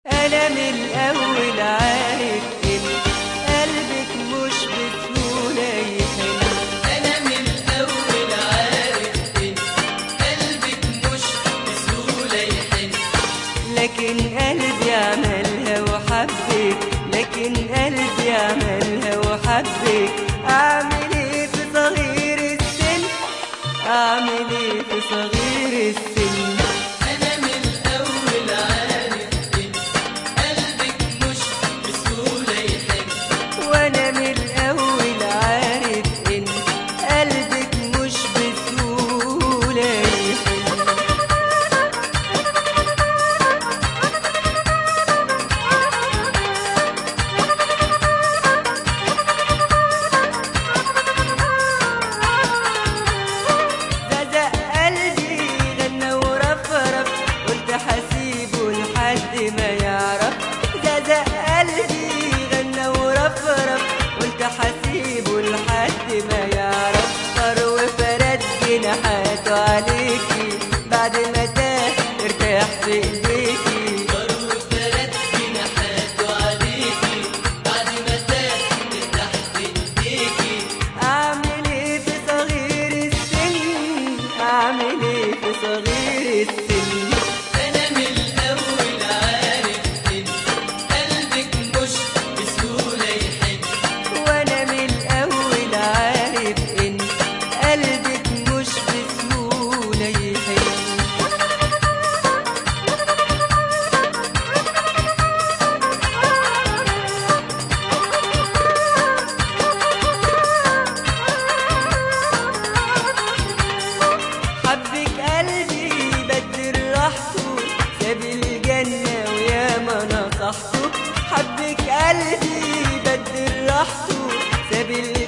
أنا من الأول عارف إن قلبك مش بسهولة يحن أنا من الأول عارف إن قلبك مش بسهولة يحن لكن قلبي عملها وحبك لكن قلبي عملها وحبك أعمل إيه في صغير السن أعمل إيه في صغير السن أنا من الأول عارف إن قلبك مش بسهولة يحن وأنا من الأول عارف إن قلبك مش بسهولة يحن ززق قلبي غنى ورفرف قلت حسيبه لحد ما يعرف ززق قلبي غنى ورفرف قلت حسيبه لحد ما يعرف طار وفرد جناحاته عليكي بعد ما تاه ارتاح في ايديكي ضرب فرد جناحاته عليكي بعد ما تاه تحت ايديكي اعمل ايه في صغير السن اعمل ايه في صغير السن أنا من الأول عارف إن قلبك مش بسهولة يحن وانا من الاول عارف ان قلبك مش بسهوله يحن حبك قلبي بدل راحته ساب الجنة ويا ما نصحته حبك قلبي بدل راحته ساب الجنة